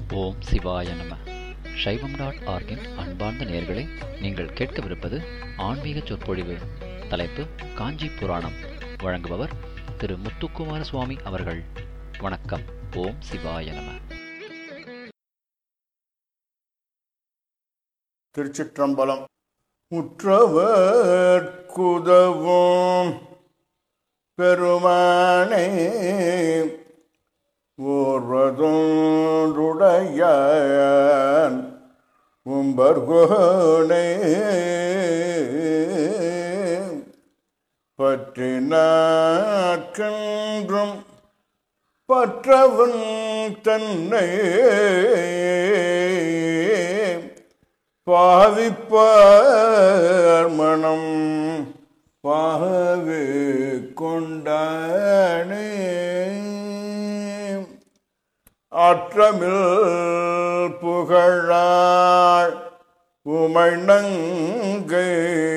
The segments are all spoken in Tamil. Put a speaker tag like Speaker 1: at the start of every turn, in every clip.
Speaker 1: ஓம் சிவாய நம சைவம் டாட் ஆர்கின் அன்பார்ந்த நேயர்களே நீங்கள் கேட்கவிருப்பது ஆன்மீக சொற்பொழிவு தலைப்பு காஞ்சி புராணம் வழங்குபவர் திரு முத்துக்குமார சுவாமி அவர்கள் வணக்கம் ஓம் சிவாய நம
Speaker 2: திருச்சிற்றம்பலம் முற்றவர் குதவும் பெருமானே ஓர்வதோன்றுடையான் உம்பர்கோனே பற்றினாற்கன்றும் பற்றவன் தன்னை பாவிப்பார் மனம் பாகு கொண்டானே ஆற்றமில் புகழாள் உமைநங்கை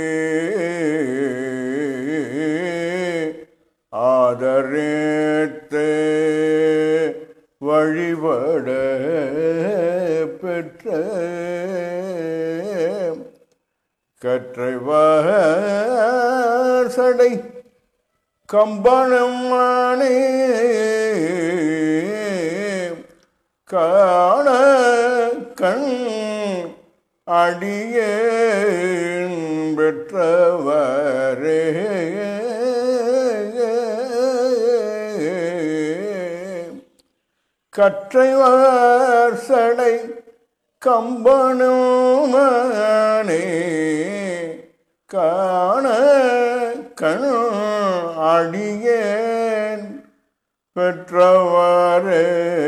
Speaker 2: ஆதரித்து வழிபட பெற்ற கற்றைவார் சடை கம்பனம் மானே காண கண் அடியே பெற்றவரே கற்றைவார் சடை கம்பனுமானே காண கண் அடியேன் பெற்றவாரே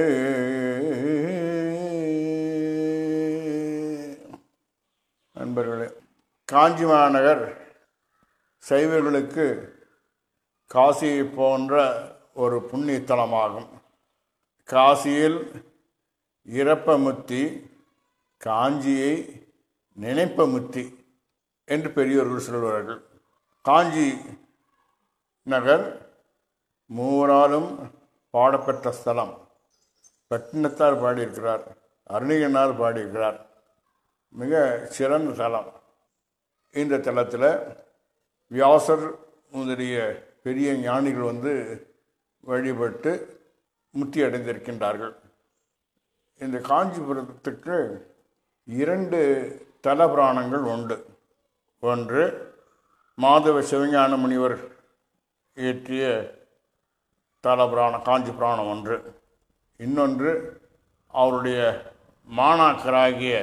Speaker 2: நண்பர்களே காஞ்சி மாநகர் சைவர்களுக்கு காசியை போன்ற ஒரு புண்ணியத்தலமாகும் காசியில் இறப்பமுத்தி காஞ்சியை நினைப்பமுத்தி என்று பெரியோர்கள் சொல்வார்கள் காஞ்சி நகர் மூவராலும் பாடப்பெற்ற ஸ்தலம் பட்டினத்தார் பாடியிருக்கிறார் அருணிகனார் பாடியிருக்கிறார் மிக சிறந்த தலம் இந்த தலத்தில் வியாசர் முதலிய பெரிய ஞானிகள் வந்து வழிபட்டு முத்தி அடைந்திருக்கின்றார்கள் இந்த காஞ்சிபுரத்துக்கு இரண்டு தலபுராணங்கள் உண்டு ஒன்று மாதவ சிவஞான முனிவர் இயற்றிய தலபுராணம் காஞ்சி புராணம் ஒன்று இன்னொன்று அவருடைய மாணாக்கராகிய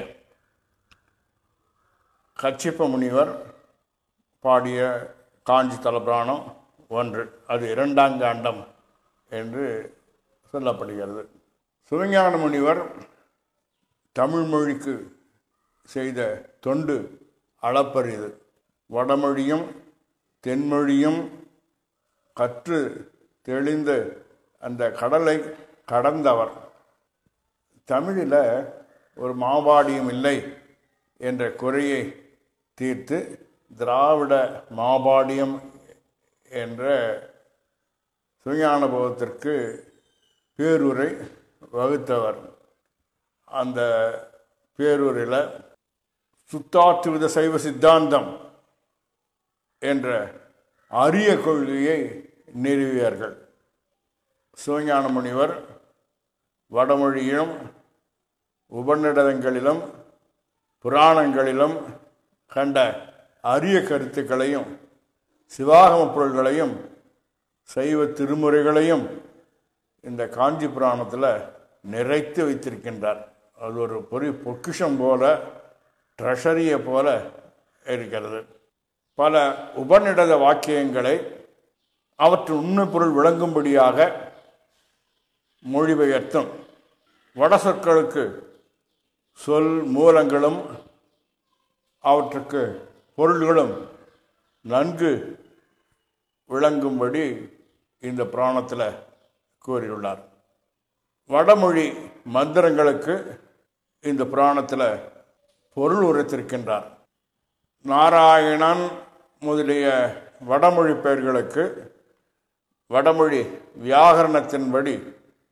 Speaker 2: கச்சிப்ப முனிவர் பாடிய காஞ்சி தலபுராணம் ஒன்று அது இரண்டாம் காண்டம் என்று சொல்லப்படுகிறது சிவஞான முனிவர் தமிழ் மொழிக்கு செய்த தொண்டு அளப்பரியது வடமொழியும் தென்மொழியும் கற்று தெளிந்த அந்த கடலை கடந்தவர் தமிழில் ஒரு மாபாடியும் இல்லை என்ற குறையை தீர்த்து திராவிட மாபாடியம் என்ற சுஞானுபவத்திற்கு பேருரை வகுத்தவர் அந்த பேரூரில் சுத்தாற்றுவித சைவ சித்தாந்தம் என்ற அரிய கொள்கையை நிறுவியார்கள் சிவஞான முனிவர் வடமொழியிலும் உபநிடதங்களிலும் புராணங்களிலும் கண்ட அரிய கருத்துக்களையும் சிவாகம பொருள்களையும் சைவ திருமுறைகளையும் இந்த காஞ்சி புராணத்தில் நிறைத்து வைத்திருக்கின்றார் அது ஒரு பொறி பொக்கிஷம் போல ட்ரெஷரியை போல இருக்கிறது பல உபநிடத வாக்கியங்களை அவற்றின் உண்மை பொருள் விளங்கும்படியாக மொழிபெயர்த்தும் வட சொற்களுக்கு சொல் மூலங்களும் அவற்றுக்கு பொருள்களும் நன்கு விளங்கும்படி இந்த புராணத்தில் கூறியுள்ளார் வடமொழி மந்திரங்களுக்கு இந்த புராணத்தில் பொருள் உரைத்திருக்கின்றார் நாராயணன் முதலிய வடமொழி பெயர்களுக்கு வடமொழி வியாகரணத்தின்படி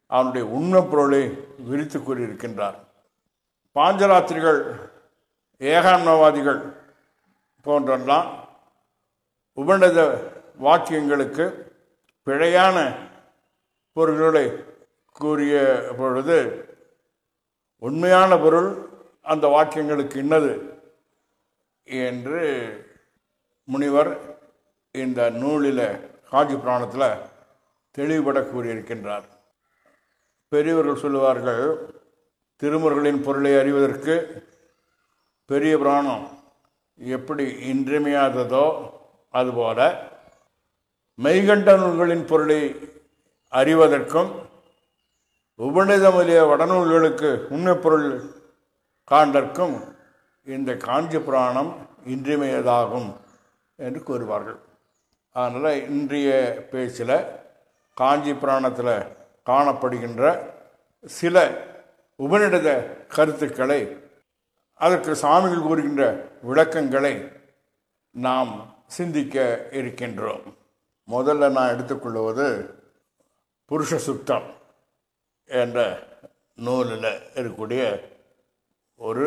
Speaker 2: அவனுடைய உண்மை பொருளை விரித்து கூறியிருக்கின்றார் பாஞ்சராத்திரிகள் ஏகான்மவாதிகள் போன்றெல்லாம் உபநிட வாக்கியங்களுக்கு பிழையான பொருள்களை கூறிய பொழுது உண்மையான பொருள் அந்த வாக்கியங்களுக்கு இன்னது என்று முனிவர் இந்த நூலில் காஞ்சி புராணத்தில் தெளிவுபட கூறியிருக்கின்றார் பெரியவர்கள் சொல்லுவார்கள் திருமுறைகளின் பொருளை அறிவதற்கு பெரிய புராணம் எப்படி இன்றியமையாததோ அதுபோல மெய்கண்ட நூல்களின் பொருளை அறிவதற்கும் உபநித முதலிய வடநூல்களுக்கு உண்மை பொருள் காண்பதற்கும் இந்த காஞ்சி புராணம் இன்றியமையதாகும் என்று கூறுவார்கள் அதனால் இன்றைய பேச்சில் காஞ்சி புராணத்தில் காணப்படுகின்ற சில உபநிடத கருத்துக்களை அதற்கு சாமிகள் கூறுகின்ற விளக்கங்களை நாம் சிந்திக்க இருக்கின்றோம் முதல்ல நான் எடுத்துக்கொள்வது புருஷ சுத்தம் என்ற நூலில் இருக்கக்கூடிய ஒரு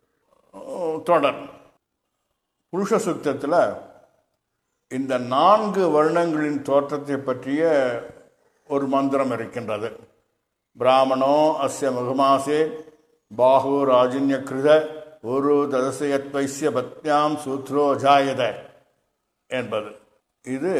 Speaker 2: தொடர் புருஷ சுத்தத்தில் இந்த நான்கு வருணங்களின் தோற்றத்தை பற்றிய ஒரு மந்திரம் இருக்கின்றது பிராமணோ அஸ்ய முகமாசே பாஹு ராஜின்ய கிருத ஒரு ததசயத் வைசிய பத்யாம் சூத்ரோ ஜாயத என்பது இது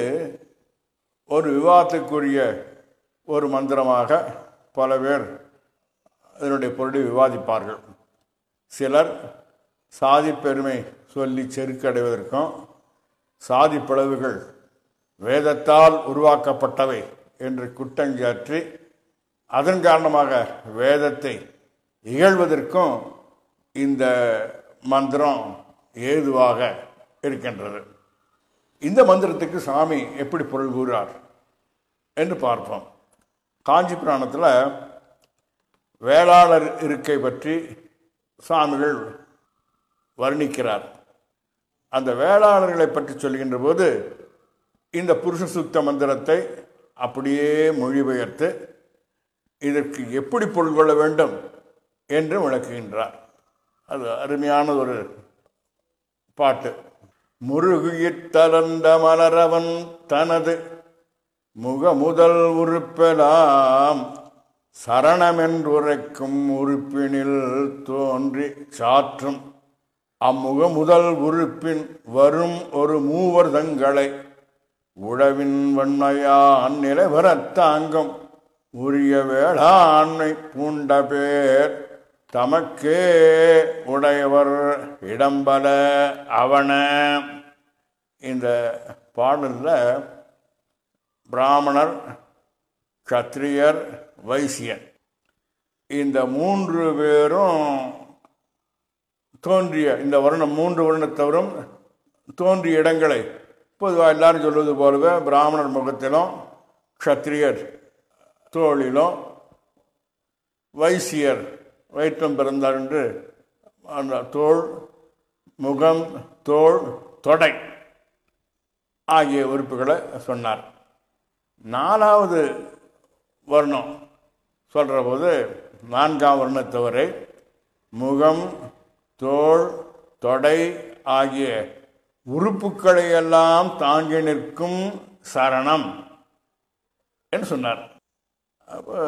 Speaker 2: ஒரு விவாதத்துக்குரிய ஒரு மந்திரமாக பல பேர் அதனுடைய பொருளை விவாதிப்பார்கள் சிலர் சாதி பெருமை சொல்லி செருக்கடைவதற்கும் சாதி பிளவுகள் வேதத்தால் உருவாக்கப்பட்டவை என்று குற்றஞ்சாற்றி அதன் காரணமாக வேதத்தை இகழ்வதற்கும் இந்த மந்திரம் ஏதுவாக இருக்கின்றது இந்த மந்திரத்துக்கு சாமி எப்படி பொருள் கூறுறார் என்று பார்ப்போம் காஞ்சி புராணத்தில் வேளாளர் இருக்கை பற்றி சாமிகள் வர்ணிக்கிறார் அந்த வேளாளர்களை பற்றி சொல்கின்ற போது இந்த புருஷ சுத்த மந்திரத்தை அப்படியே மொழிபெயர்த்து இதற்கு எப்படி பொருள் கொள்ள வேண்டும் என்று விளக்குகின்றார் அது அருமையான ஒரு பாட்டு முருகியிற் தளர்ந்த மலரவன் தனது முக முதல் உறுப்பெலாம் சரணமென்றுரைக்கும் உறுப்பினில் தோன்றி சாற்றும் அம்முக முதல் உறுப்பின் வரும் ஒரு மூவர் தங்களை உழவின் வன்மையான் நிலைவரத்தாங்கம் உரிய வேளாண்மை பூண்ட பேர் தமக்கே உடையவர் இடம்பல அவன இந்த பாடலில் பிராமணர் கத்திரியர் வைசியன் இந்த மூன்று பேரும் தோன்றிய இந்த வருணம் மூன்று வருணத்தவரும் தோன்றிய இடங்களை பொதுவாக எல்லாரும் சொல்வது போலவே பிராமணர் முகத்திலும் க்ஷத்ரியர் தோளிலும் வைசியர் வயிற்றம் பிறந்தார் என்று அந்த தோள் முகம் தோள் தொடை ஆகிய உறுப்புகளை சொன்னார் நாலாவது வர்ணம் சொல்கிற போது நான்காம் வர்ணத்தவரை முகம் தோள் தொடை ஆகிய உறுப்புக்களை எல்லாம் தாங்கி நிற்கும் சரணம் என்று சொன்னார் அப்போ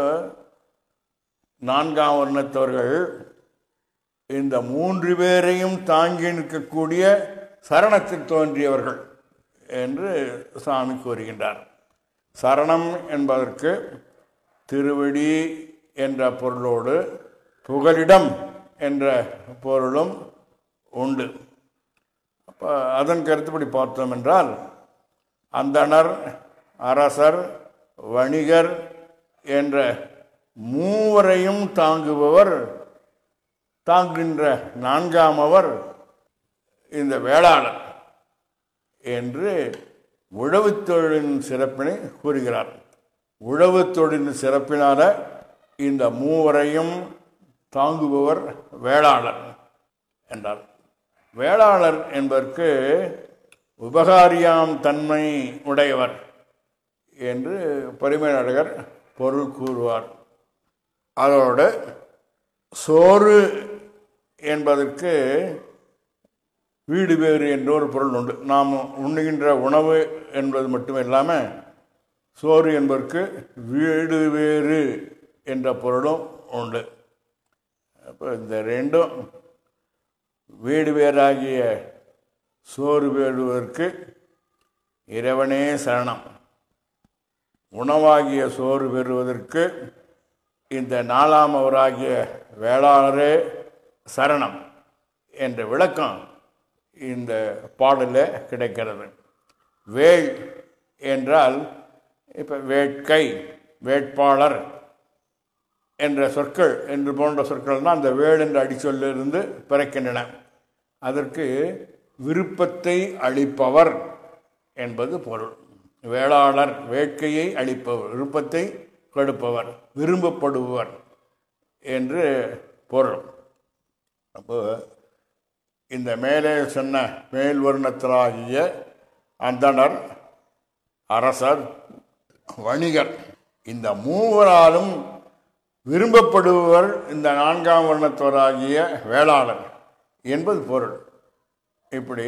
Speaker 2: நான்காம் வர்ணத்தவர்கள் இந்த மூன்று பேரையும் தாங்கி நிற்கக்கூடிய சரணத்தில் தோன்றியவர்கள் என்று சாமி கூறுகின்றார் சரணம் என்பதற்கு திருவடி என்ற பொருளோடு புகலிடம் என்ற பொருளும் உண்டு அப்போ அதன் கருத்துப்படி பார்த்தோம் என்றால் அந்தணர் அரசர் வணிகர் என்ற மூவரையும் தாங்குபவர் தாங்குகின்ற நான்காமவர் இந்த வேளாளர் என்று உழவுத் தொழிலின் சிறப்பினை கூறுகிறார் உழவுத் தொழிலின் சிறப்பினால இந்த மூவரையும் தாங்குபவர் வேளாளர் என்றார் வேளாளர் என்பதற்கு உபகாரியாம் தன்மை உடையவர் என்று பரிமையாளர் பொருள் கூறுவார் அதோடு சோறு என்பதற்கு வீடு வேறு என்ற ஒரு பொருள் உண்டு நாம் உண்ணுகின்ற உணவு என்பது மட்டும் இல்லாமல் சோறு என்பதற்கு வீடு வேறு என்ற பொருளும் உண்டு அப்போ இந்த ரெண்டும் வீடு வேறாகிய சோறு வேடுவதற்கு இறைவனே சரணம் உணவாகிய சோறு பெறுவதற்கு இந்த நாலாம் அவராகிய வேளாளரே சரணம் என்ற விளக்கம் இந்த பாடலில் கிடைக்கிறது வேள் என்றால் இப்போ வேட்கை வேட்பாளர் என்ற சொற்கள் என்று போன்ற சொற்கள் தான் அந்த வேள் என்ற அடிச்சொல்லிருந்து பிறக்கின்றன அதற்கு விருப்பத்தை அளிப்பவர் என்பது பொருள் வேளாளர் வேட்கையை அளிப்பவர் விருப்பத்தை கொடுப்பவர் விரும்பப்படுபவர் என்று பொருள் அப்போ இந்த மேலே சொன்ன மேல் வருணத்திலாகிய அந்தணர் அரசர் வணிகர் இந்த மூவராலும் விரும்பப்படுபவர் இந்த நான்காம் வருணத்தவராகிய வேளாளர் என்பது பொருள் இப்படி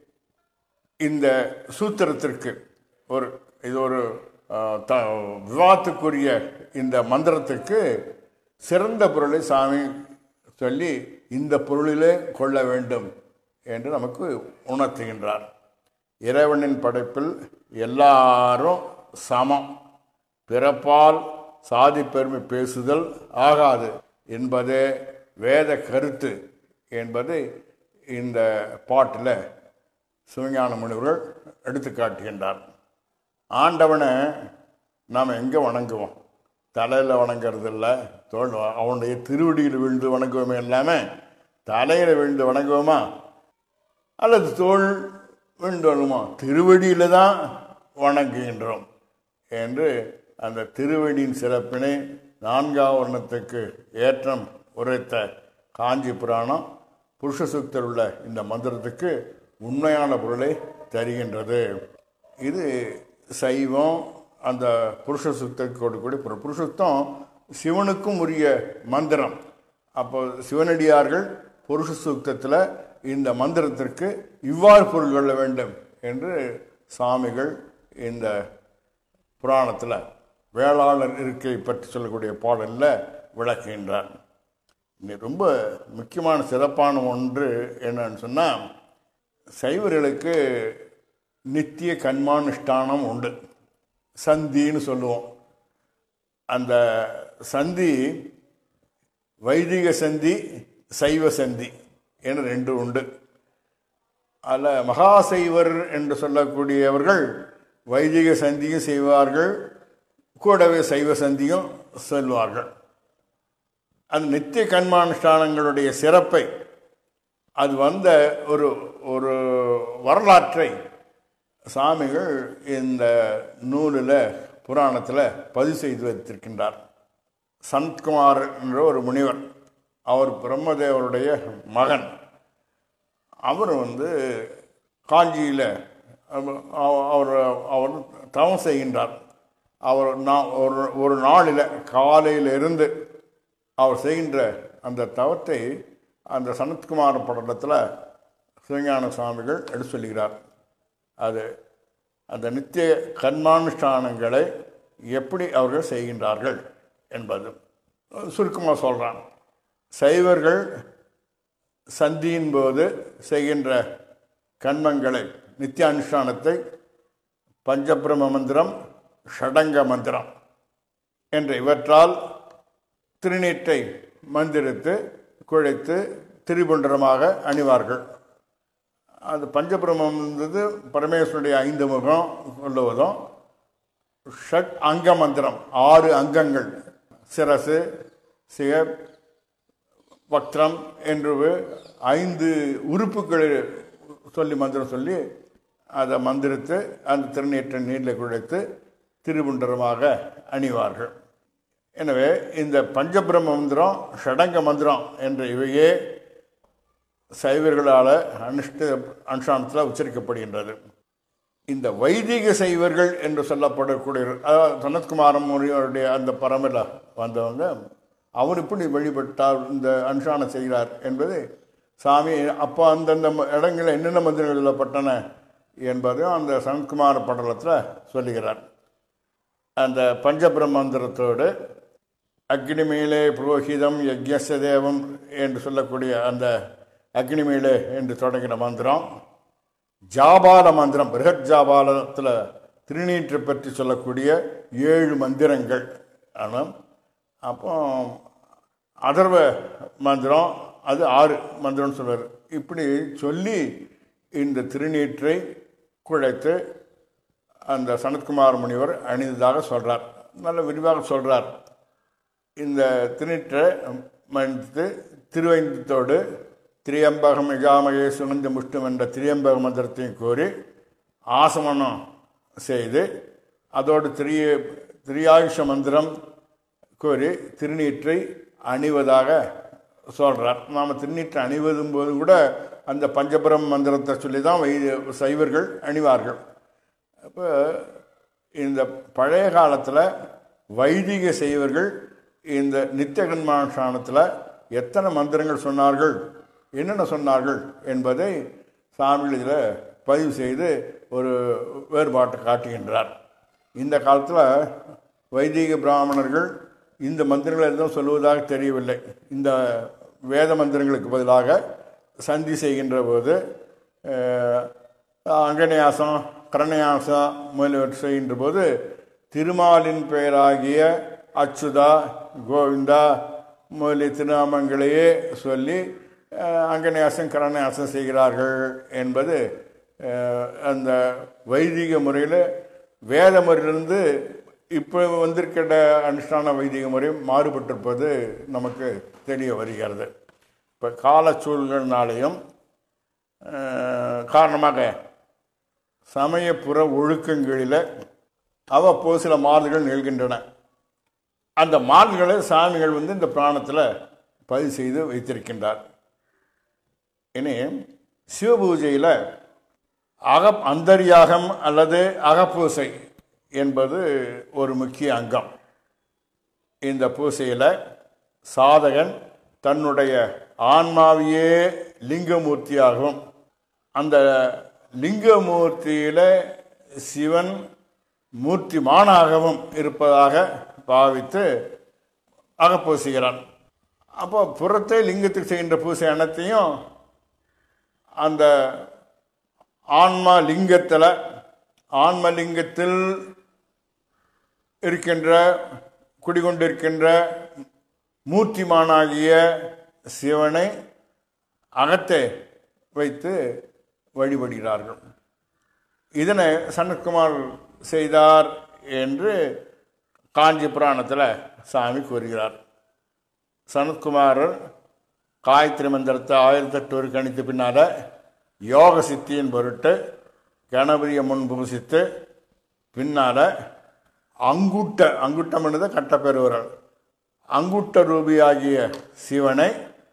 Speaker 2: இந்த சூத்திரத்திற்கு ஒரு இது ஒரு அஹ், த விவாதத்துக்குரிய இந்த மந்திரத்துக்கு சிறந்த பொருளை சாமி சொல்லி இந்த பொருளிலே கொள்ள வேண்டும் என்று நமக்கு உணர்த்துகின்றார் இறைவனின் படைப்பில் எல்லாரும் சமம் பிறப்பால் சாதி பெருமை பேசுதல் ஆகாது என்பதே வேத கருத்து என்பதை இந்த பாட்டில் சிவஞான முனிவர்கள் எடுத்து காட்டுகின்றார் ஆண்டவனை நாம் எங்கே வணங்குவோம் தலையில் வணங்குறது இல்லை தோல் அவனுடைய திருவடியில் விழுந்து வணங்குவோமே இல்லாமல் தலையில் விழுந்து வணங்குவோமா அல்லது தோல் விழுந்து வணங்குமா திருவடியில் தான் வணங்குகின்றோம் என்று அந்த திருவடியின் சிறப்பினை நான்காம் வர்ணத்துக்கு ஏற்றம் உரைத்த காஞ்சி புராணம் புருஷ சூக்தர் உள்ள இந்த மந்திரத்துக்கு உண்மையான பொருளை தருகின்றது இது சைவம் அந்த புருஷ சுத்தத்துக்கு கொடுக்கக்கூடிய பொருள் புருஷ சுத்தம் சிவனுக்கும் உரிய மந்திரம் அப்போ சிவனடியார்கள் புருஷ சூக்தத்தில் இந்த மந்திரத்திற்கு இவ்வாறு பொருள் கொள்ள வேண்டும் என்று சாமிகள் இந்த புராணத்தில் வேளாளர் இருக்கை பற்றி சொல்லக்கூடிய பாடலில் விளக்குகின்றார் இது ரொம்ப முக்கியமான சிறப்பான ஒன்று என்னன்னு சொன்னால் சைவர்களுக்கு நித்திய கண்மானுஷ்டானம் உண்டு சந்தின்னு சொல்லுவோம் அந்த சந்தி வைதிக சந்தி சைவ சந்தி என ரெண்டு உண்டு அதில் மகாசைவர் என்று சொல்லக்கூடியவர்கள் வைதிக சந்தியும் செய்வார்கள் கூடவே சைவ சந்தியும் செல்வார்கள் அந்த நித்திய கண்மானுஷ்டானங்களுடைய சிறப்பை அது வந்த ஒரு ஒரு வரலாற்றை சாமிகள் இந்த நூலில் புராணத்தில் பதிவு செய்து வைத்திருக்கின்றார் சனத்குமார் என்ற ஒரு முனிவர் அவர் பிரம்மதேவருடைய மகன் அவர் வந்து காஞ்சியில் அவர் அவர் தவம் செய்கின்றார் அவர் நான் ஒரு ஒரு நாளில் காலையில் இருந்து அவர் செய்கின்ற அந்த தவத்தை அந்த சனத்குமார படலத்தில் சிவஞான சுவாமிகள் எடுத்து சொல்லுகிறார் அது அந்த நித்திய கர்மானுஷ்டானங்களை எப்படி அவர்கள் செய்கின்றார்கள் என்பது சுருக்கமாக சொல்கிறான் சைவர்கள் சந்தியின் போது செய்கின்ற கண்மங்களை நித்தியானுஷ்டானத்தை பஞ்சபிரம மந்திரம் ஷடங்க மந்திரம் என்ற இவற்றால் திருநீற்றை மந்திரித்து குழைத்து திரிபுண்டரமாக அணிவார்கள் அது பஞ்சபிரமம் இருந்தது பரமேஸ்வருடைய ஐந்து முகம் சொல்லுவதும் ஷட் அங்க மந்திரம் ஆறு அங்கங்கள் சிரசு சிக வக்திரம் என்று ஐந்து உறுப்புகளை சொல்லி மந்திரம் சொல்லி அதை மந்திரித்து அந்த திருநீற்றை நீரில் குழைத்து திருபுண்டரமாக அணிவார்கள் எனவே இந்த பஞ்சபிரம மந்திரம் ஷடங்க மந்திரம் என்ற இவையே சைவர்களால் அனுஷ்ட அனுஷ்டானத்தில் உச்சரிக்கப்படுகின்றது இந்த வைதிக சைவர்கள் என்று சொல்லப்படக்கூடிய அதாவது சனத்குமார முனிவருடைய அந்த பரம்பில் வந்தவங்க அவர் இப்படி வழிபட்டார் இந்த அனுஷ்டானம் செய்கிறார் என்பது சாமி அப்போ அந்தந்த ம- இடங்களில் என்னென்ன மந்திரங்கள் எழுதப்பட்டன என்பதையும் அந்த சனத்குமார படலத்தில் சொல்லுகிறார் அந்த பஞ்சபிரமந்திரத்தோடு அக்னிமேலே புரோஹிதம் யக்ஞச தேவம் என்று சொல்லக்கூடிய அந்த அக்னிமேலே என்று தொடங்கின மந்திரம் ஜாபால மந்திரம் பிருகத் ஜாபாலத்தில் திருநீற்றை பற்றி சொல்லக்கூடிய ஏழு மந்திரங்கள் ஆனால் அப்போ அதர்வ மந்திரம் அது ஆறு மந்திரம்னு சொல்வார் இப்படி சொல்லி இந்த திருநீற்றை குழைத்து அந்த சனத்குமார் முனிவர் அணிந்ததாக சொல்கிறார் நல்ல விரிவாக சொல்கிறார் இந்த திருநீற்றை மன்னித்து திருவைந்தத்தோடு திரியம்பகம் மிகாமகே சுகந்த முஷ்டம் என்ற திரியம்பக மந்திரத்தையும் கூறி ஆசமனம் செய்து அதோடு திரிய திரியாயுஷ மந்திரம் கூறி திருநீற்றை அணிவதாக சொல்கிறார் நாம் திருநீற்றை அணிவதும் போது கூட அந்த பஞ்சபுரம் மந்திரத்தை சொல்லி தான் வை சைவர்கள் அணிவார்கள் அப்போ இந்த பழைய காலத்தில் வைதிக செய்வர்கள் இந்த நித்தியகன்மானுஷானத்தில் எத்தனை மந்திரங்கள் சொன்னார்கள் என்னென்ன சொன்னார்கள் என்பதை சாமிகள் இதில் பதிவு செய்து ஒரு வேறுபாட்டை காட்டுகின்றார் இந்த காலத்தில் வைதிக பிராமணர்கள் இந்த மந்திரங்களை எதுவும் சொல்லுவதாக தெரியவில்லை இந்த வேத மந்திரங்களுக்கு பதிலாக சந்தி செய்கின்ற போது அஹ், அங்கநியாசம் கரணியாசம் முதலியவற்றை செய்கின்ற போது திருமாலின் பெயராகிய அச்சுதா கோவிந்தா முதலிய திருநாமங்களையே சொல்லி அஹ், அங்கநியாசம் கரணியாசம் செய்கிறார்கள் என்பது அஹ், அந்த வைதிக முறையில் வேத முறையிலிருந்து இப்போ வந்திருக்கிற அனுஷ்டான வைதிக முறை மாறுபட்டிருப்பது நமக்கு தெரிய வருகிறது இப்போ கால சூழல்கள்னாலேயும் அஹ், காரணமாக சமயப்புற ஒழுக்கங்களில் அவ்வப்போது சில மாறுதல்கள் நிகழ்கின்றன அந்த மாறுதல்களை சாமிகள் வந்து இந்த பிராணத்தில் பதிவு செய்து வைத்திருக்கின்றார் இனி சிவபூஜையில் அக அந்தரியாகம் அல்லது அகப்பூசை என்பது ஒரு முக்கிய அங்கம் இந்த பூசையில் சாதகன் தன்னுடைய ஆன்மாவையே லிங்கமூர்த்தியாகவும் அந்த லிங்கமூர்த்தியில் சிவன் மூர்த்திமானாகவும் இருப்பதாக பாவித்து அகப்பூசுகிறான் அப்போ புறத்தை லிங்கத்துக்கு செய்கின்ற பூசை அனைத்தையும் அந்த ஆன்மா லிங்கத்தில் ஆன்ம லிங்கத்தில் இருக்கின்ற குடிகொண்டிருக்கின்ற மூர்த்திமானாகிய சிவனை அகத்தை வைத்து வழிபடுகிறார்கள் இதனை சனத்குமார் செய்தார் என்று காஞ்சி புராணத்தில் சாமி கூறுகிறார் சனத்குமாரர் காயத்ரி மந்திரத்தை ஆயிரத்தி எட்டு கணித்த பின்னால் யோக சித்தியின் பொருட்டு கணபதியை முன் பூசித்து பின்னால் அங்குட்ட அங்குட்டம் என்பது கட்டப்பெறுவர்கள் அங்குட்ட ரூபியாகிய சிவனை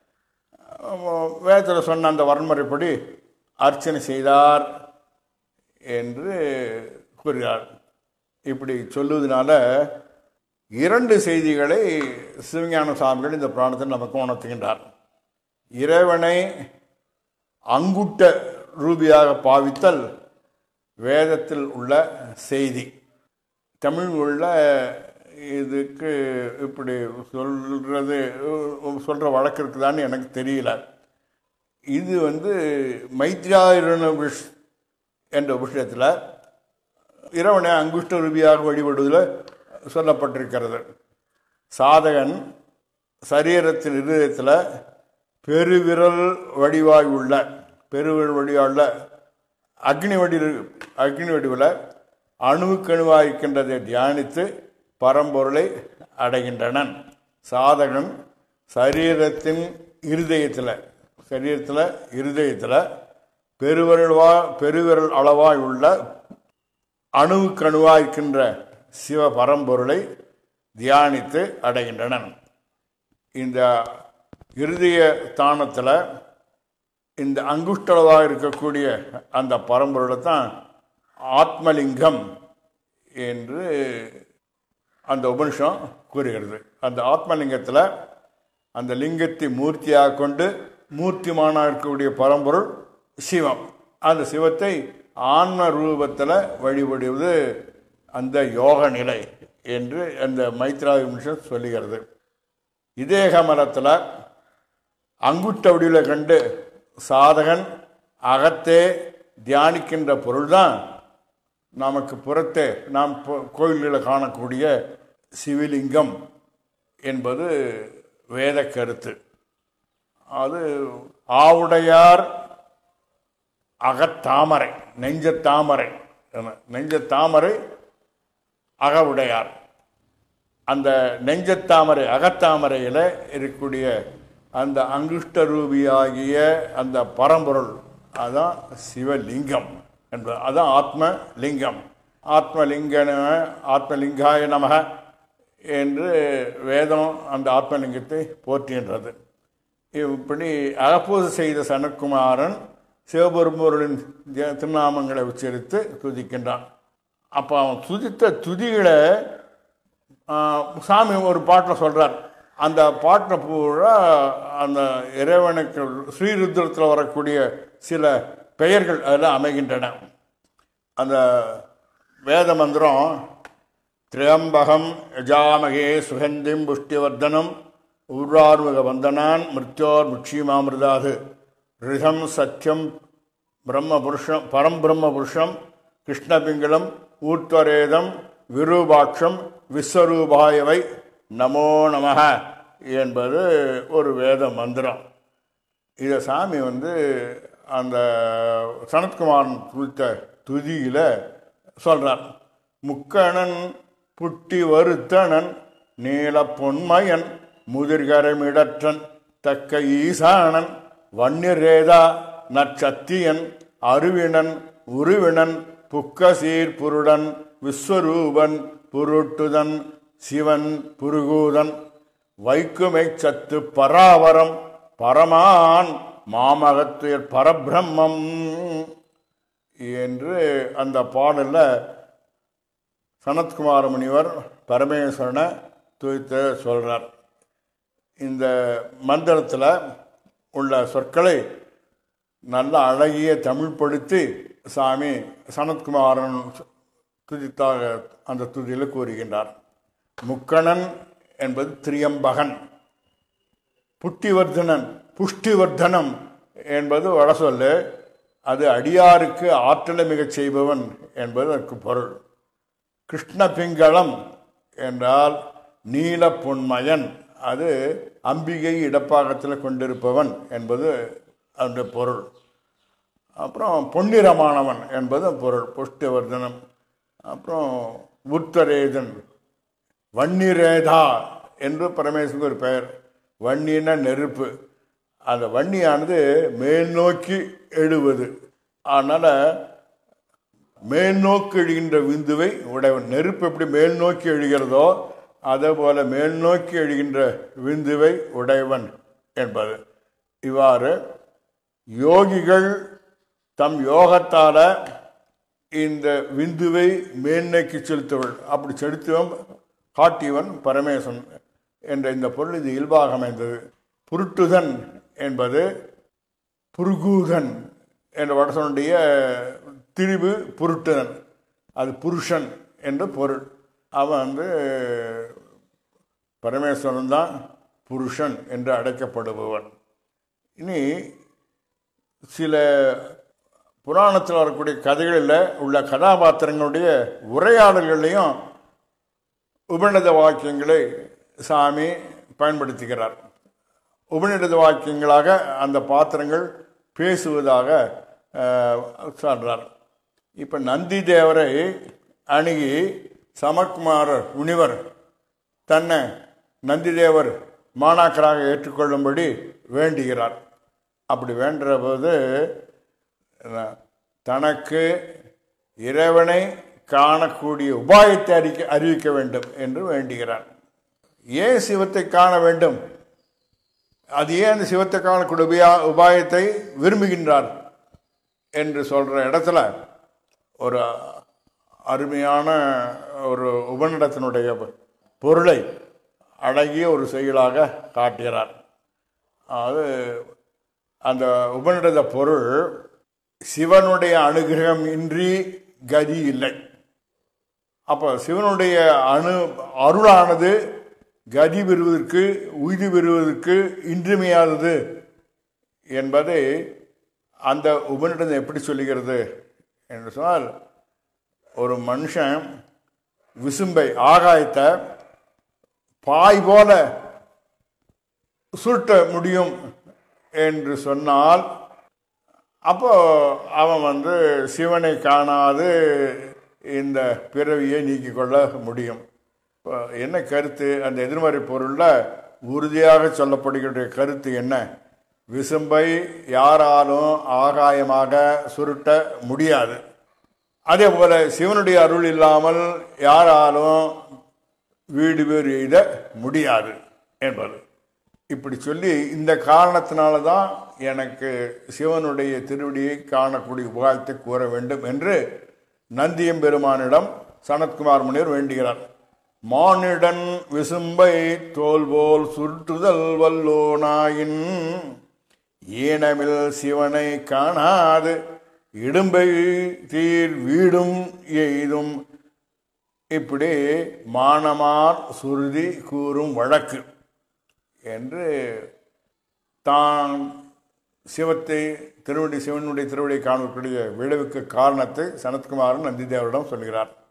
Speaker 2: வேதத்தில் சொன்ன அந்த வன்முறைப்படி அர்ச்சனை செய்தார் என்று கூறுகிறார் இப்படி சொல்லுவதனால இரண்டு செய்திகளை சிவஞான சுவாமிகள் இந்த புராணத்தில் நமக்கு உணர்த்துகின்றார் இறைவனை அங்குட்ட ரூபியாக பாவித்தல் வேதத்தில் உள்ள செய்தி தமிழ் உள்ள இதுக்கு இப்படி சொல்கிறது சொல்கிற வழக்கு இருக்குதான்னு எனக்கு தெரியல இது வந்து மைத்ராயண விஷ் என்ற விஷயத்தில் இறைவனை அங்குஷ்ட ரூபியாக வழிபடுவதில் சொல்லப்பட்டிருக்கிறது சாதகன் சரீரத்தின் இருதயத்தில் பெருவிரல் வடிவாய் உள்ள பெருவிரல் வடிவாயுள்ள அக்னி வடி அக்னி வடிவில் அணுவுக்கணுவாக இருக்கின்றதை தியானித்து பரம்பொருளை அடைகின்றனன் சாதகன் சரீரத்தின் இருதயத்தில் சரீரத்தில் இருதயத்தில் பெருவிரல்வா பெருவிரல் அளவாய் உள்ள அணுவுக்கணுவாக இருக்கின்ற சிவ பரம்பொருளை தியானித்து அடைகின்றனன் இந்த இருதய ஸ்தானத்தில் இந்த அங்குஷ்டளவாக இருக்கக்கூடிய அந்த பரம்பொருளை தான் ஆத்மலிங்கம் என்று அந்த உபனிஷம் கூறுகிறது அந்த ஆத்மலிங்கத்தில் அந்த லிங்கத்தை மூர்த்தியாக கொண்டு மூர்த்திமானாக இருக்கக்கூடிய பரம்பொருள் சிவம் அந்த சிவத்தை ஆன்ம ரூபத்தில் வழிபடுவது அந்த யோக நிலை என்று அந்த மைத்ரா விமர்சனம் சொல்லுகிறது இதே கமலத்தில் அங்குட்ட வடிவில் கண்டு சாதகன் அகத்தே தியானிக்கின்ற பொருள்தான் நமக்கு புறத்தே நாம் பொ- கோயில்களில் காணக்கூடிய சிவலிங்கம் என்பது வேத கருத்து அது ஆவுடையார் அகத்தாமரை நெஞ்சத்தாமரை என்ன, நெஞ்சத்தாமரை அகவுடையார் அந்த நெஞ்சத்தாமரை அகத்தாமரையில் இருக்கக்கூடிய அந்த அங்குஷ்ட ரூபியாகிய அந்த பரம்பொருள் அதான் சிவலிங்கம் என்பது அதான் ஆத்ம லிங்கம் ஆத்மலிங்க ஆத்மலிங்காய நமக என்று வேதம் அந்த ஆத்மலிங்கத்தை போற்றுகின்றது இப்படி அகப்போது செய்த சனத்குமாரன் சிவபெரும்பொருளின் ஜ- திருநாமங்களை உச்சரித்து துதிக்கின்றான் அப்போ அவன் துதித்த துதிகளை ஆஹ், சாமி ஒரு பாட்டில் சொல்கிறார் அந்த பாட்டில் பூரா அந்த இறைவனுக்கு ஸ்ரீருத்ரத்தில் வரக்கூடிய சில பெயர்கள் அதில் அமைகின்றன அந்த வேத மந்திரம் திரியம்பகம் யஜாமகே சுகந்திம் புஷ்டிவர்தனம் ஊர்வார்முக வந்தனான் மிருத்யோர் முட்சிமாமிருதாது ரிதம் சத்யம் பிரம்ம புருஷம் பரம்பிரம்ம புருஷம் கிருஷ்ணபிங்களம் ஊர்த்வரேதம் விரூபாட்சம் விஸ்வரூபாயவை நமோ நமக என்பது ஒரு வேத மந்திரம் இதை சாமி வந்து அந்த சனத்குமாரன் குறித்த துதியில் சொல்கிறார் முக்கணன் புட்டி வருத்தனன் நீல பொன்மயன் முதிர்கரமிடற்றன் தக்க ஈசானன் வன்னிரேதா நற்சத்தியன் அருவினன் உருவினன் புக்கசீர் புருடன் விஸ்வரூபன் புருட்டுதன் சிவன் புருகூதன் வைக்குமை சத்து பராவரம் பரமான் மாமகத்துயர் பரபிரம்மம் என்று அந்த பாடலில் சனத்குமார முனிவர் பரமேஸ்வரனை துய்த்து சொல்கிறார் இந்த மந்திரத்தில் உள்ள சொற்களை நல்ல அழகிய தமிழ்படுத்தி சாமி சனத்குமாரன் துதித்தாக அந்த துதியில் கூறுகின்றார் முக்கணன் என்பது திரியம்பகன் புட்டிவர்தனன் புஷ்டிவர்தனம் என்பது வடசொல்லு அது அடியாருக்கு ஆற்றலை மிகச் செய்பவன் என்பது அதற்கு பொருள் கிருஷ்ண பிங்களம் என்றால் நீல பொன்மயன் அது அம்பிகை இடப்பாகத்தில் கொண்டிருப்பவன் என்பது அந்த பொருள் அப்புறம் பொன்னிறமானவன் என்பது பொருள் புஷ்டிவர்தனம் அப்புறம் உத்தரேதன் வன்னிரேதா என்று பரமேஸ்வரனுக்கு ஒரு பெயர் வன்னின நெருப்பு அந்த வன்னியானது மேல் நோக்கி எழுவது அதனால் மேல் நோக்கி எழுகின்ற விந்துவை உடையவன் நெருப்பு எப்படி மேல் நோக்கி எழுகிறதோ அதே போல மேல் நோக்கி எழுகின்ற விந்துவை உடையவன் என்பது இவ்வாறு யோகிகள் தம் யோகத்தால இந்த விந்துவை மேல்நோக்கி செலுத்துவள் அப்படி செலுத்துவன் காட்டியவன் பரமேசன் என்ற இந்த பொருள் இது இயல்பாக அமைந்தது புருட்டுதன் என்பது புருகூதன் என்ற வடசனுடைய திரிவு புருட்டுதன் அது புருஷன் என்ற பொருள் அவன் வந்து பரமேஸ்வரன் தான் புருஷன் என்று அழைக்கப்படுபவன் இனி சில புராணத்தில் வரக்கூடிய கதைகளில் உள்ள கதாபாத்திரங்களுடைய உரையாடல்களையும் உபநிடத வாக்கியங்களை சாமி பயன்படுத்துகிறார் உபநிடத வாக்கியங்களாக அந்த பாத்திரங்கள் பேசுவதாக அஹ், சொல்றார் இப்போ நந்தி தேவரை அணுகி சமக்குமாரர் முனிவர் தன்னை நந்திதேவர் மாணாக்கராக ஏற்றுக்கொள்ளும்படி வேண்டுகிறார் அப்படி வேண்டுற போது அஹ், தனக்கு இறைவனை காணக்கூடிய உபாயத்தை அறிக்க அறிவிக்க வேண்டும் என்று வேண்டுகிறார் ஏன் சிவத்தை காண வேண்டும் அது ஏன் அந்த சிவத்தை காணக்கூடிய உபயா உபாயத்தை விரும்புகின்றார் என்று சொல்கிற இடத்துல ஒரு அருமையான ஒரு உபநிடத்தினுடைய பொருளை அடங்கிய ஒரு செயலாக காட்டுகிறார் அது அந்த உபநிடத பொருள் சிவனுடைய அனுகிரகம் இன்றி கதி இல்லை அப்போ சிவனுடைய அணு அருளானது கதி பெறுவதற்கு உய்தி பெறுவதற்கு இன்றியமையாதது என்பதை அந்த உபநிடதம் எப்படி சொல்லுகிறது என்று சொன்னால் ஒரு மனுஷன் விசும்பை ஆகாயத்தை பாய் போல சுருட்ட முடியும் என்று சொன்னால் அப்போ அவன் வந்து சிவனை காணாது இந்த பிறவியை நீக்கிக் கொள்ள முடியும் இப்போ என்ன கருத்து அந்த எதிர்மறை பொருளில் உறுதியாக சொல்லப்படுகிற கருத்து என்ன விசும்பை யாராலும் ஆகாயமாக சுருட்ட முடியாது அதே போல சிவனுடைய அருள் இல்லாமல் யாராலும் வீடு பேர் எய்த முடியாது என்பது இப்படி சொல்லி இந்த காரணத்தினால தான் எனக்கு சிவனுடைய திருவடியை காணக்கூடிய உபாயத்தை கூற வேண்டும் என்று நந்தியம்பெருமானிடம் சனத்குமார் முனிவர் வேண்டுகிறார் மானிடன் விசும்பை தோல் போல் சுருட்டுதல் வல்லோனாயின் ஈனமில் சிவனை காணாது இடும்பை தீர் வீடும் எய்தும் இப்படி மானமார் சுருதி கூறும் வழக்கு என்று தான் சிவத்தை திருவடி சிவனுடைய திருவடியை காணக்கூடிய விளைவுக்கு காரணத்தை சனத்குமாரன் நந்திதேவரிடம் சொல்கிறார்